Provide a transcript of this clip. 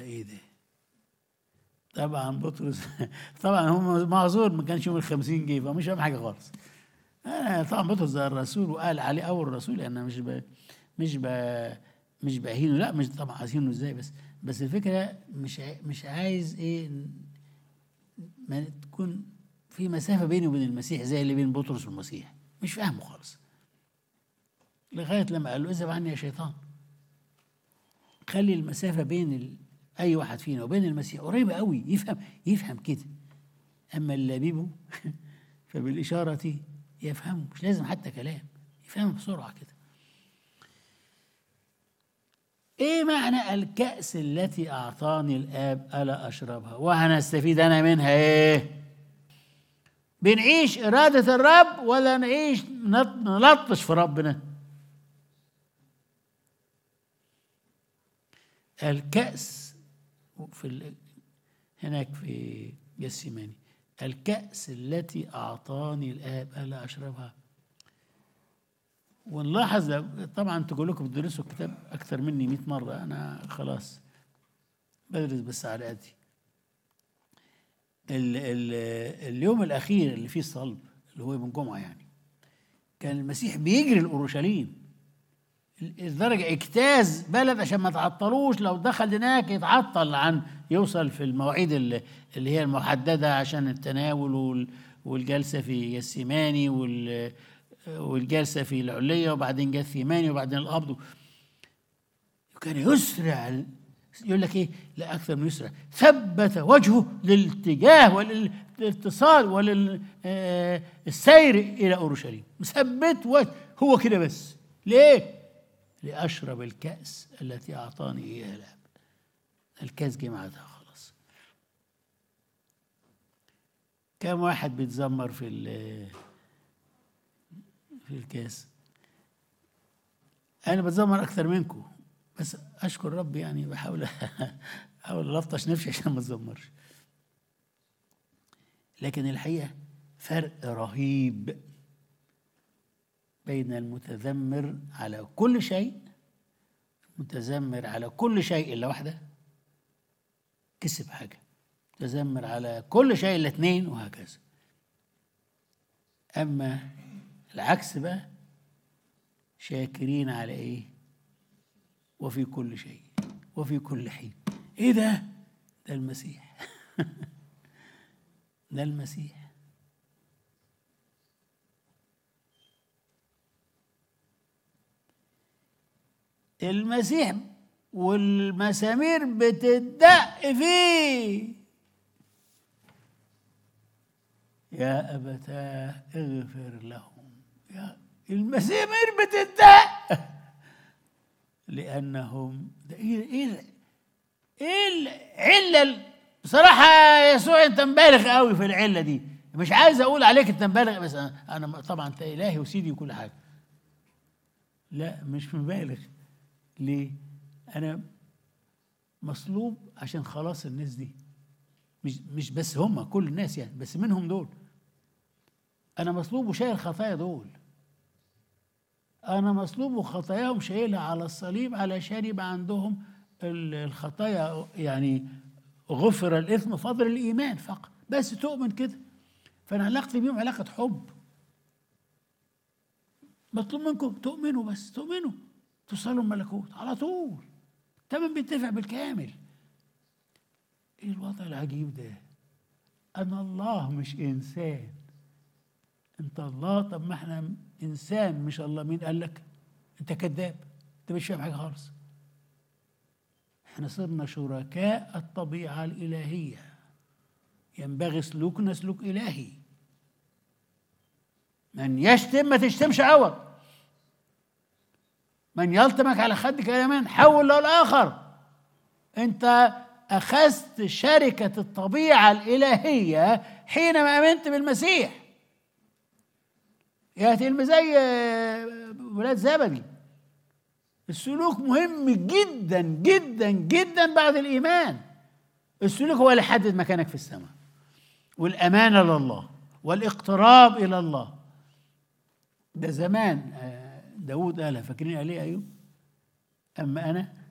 ايه ده طبعا بطرس طبعا هم معذور ما كانش يوم الخمسين جه فمش فاهم حاجه خالص آه طبعا بطرس ده الرسول وقال عليه اول رسول انا مش ب... مش ب... مش بهينه لا مش طبعا عايزينه ازاي بس بس الفكره مش ع... مش عايز ايه ما تكون في مسافه بيني وبين المسيح زي اللي بين بطرس والمسيح مش فاهمه خالص لغايه لما قال له اذهب عني يا شيطان خلي المسافه بين ال... اي واحد فينا وبين المسيح قريبه قوي يفهم يفهم كده اما اللبيب فبالاشاره يفهمه مش لازم حتى كلام يفهم بسرعه كده ايه معنى الكأس التي اعطاني الاب الا اشربها وهنستفيد انا منها ايه بنعيش إرادة الرب ولا نعيش نلطش في ربنا الكأس في ال... هناك في جسيماني الكأس التي أعطاني الآب ألا أشربها ونلاحظ طبعا انتوا كلكم بتدرسوا الكتاب أكثر مني 100 مرة أنا خلاص بدرس بس على قدي ال ال اليوم الأخير اللي فيه الصلب اللي هو يوم الجمعة يعني كان المسيح بيجري لأورشليم لدرجة اجتاز بلد عشان ما تعطلوش لو دخل هناك يتعطل عن يوصل في المواعيد اللي, اللي هي المحددة عشان التناول والجلسة في يسيماني والجلسة في العلية وبعدين جثيماني وبعدين القبض وكان يسرع يقول لك ايه لا اكثر من يسرع ثبت وجهه للاتجاه وللاتصال وللسير الى اورشليم مثبت وجه هو كده بس ليه لاشرب الكاس التي اعطاني اياها الاب الكاس جمعتها خلاص كم واحد بيتذمر في في الكاس انا بتذمر اكثر منكم بس اشكر ربي يعني بحاول احاول الطش نفسي عشان ما اتذمرش لكن الحقيقه فرق رهيب بين المتذمر على كل شيء متذمر على كل شيء الا واحده كسب حاجه متذمر على كل شيء الا اثنين وهكذا اما العكس بقى شاكرين على ايه وفي كل شيء وفي كل حين ايه ده ده المسيح ده المسيح المسيح والمسامير بتدق فيه يا أبتاه اغفر لهم يا المسامير بتدق لأنهم ده إيه إيه إيه العلة بصراحة يسوع أنت مبالغ قوي في العلة دي مش عايز أقول عليك أنت مبالغ بس أنا, أنا طبعا أنت إلهي وسيدي وكل حاجة لا مش مبالغ ليه؟ أنا مصلوب عشان خلاص الناس دي مش مش بس هم كل الناس يعني بس منهم دول أنا مصلوب وشايل خطايا دول أنا مصلوب وخطاياهم شايلها على الصليب علشان يبقى عندهم الخطايا يعني غفر الإثم فضل الإيمان فقط بس تؤمن كده فأنا علاقتي بيهم علاقة حب مطلوب منكم تؤمنوا بس تؤمنوا توصلوا الملكوت على طول تمام بيتفق بالكامل ايه الوضع العجيب ده انا الله مش انسان انت الله طب ما احنا انسان مش الله مين قال لك انت كذاب انت مش فاهم حاجه خالص احنا صرنا شركاء الطبيعه الالهيه ينبغي سلوكنا سلوك الهي من يشتم ما تشتمش عوض من يلطمك على خدك اليمين حول له الاخر انت اخذت شركه الطبيعه الالهيه حينما امنت بالمسيح يا تلمي زي ولاد زبدي السلوك مهم جدا جدا جدا بعد الايمان السلوك هو اللي يحدد مكانك في السماء والامانه لله والاقتراب الى الله ده زمان داود قالها فاكرين قال ايه ايوب اما انا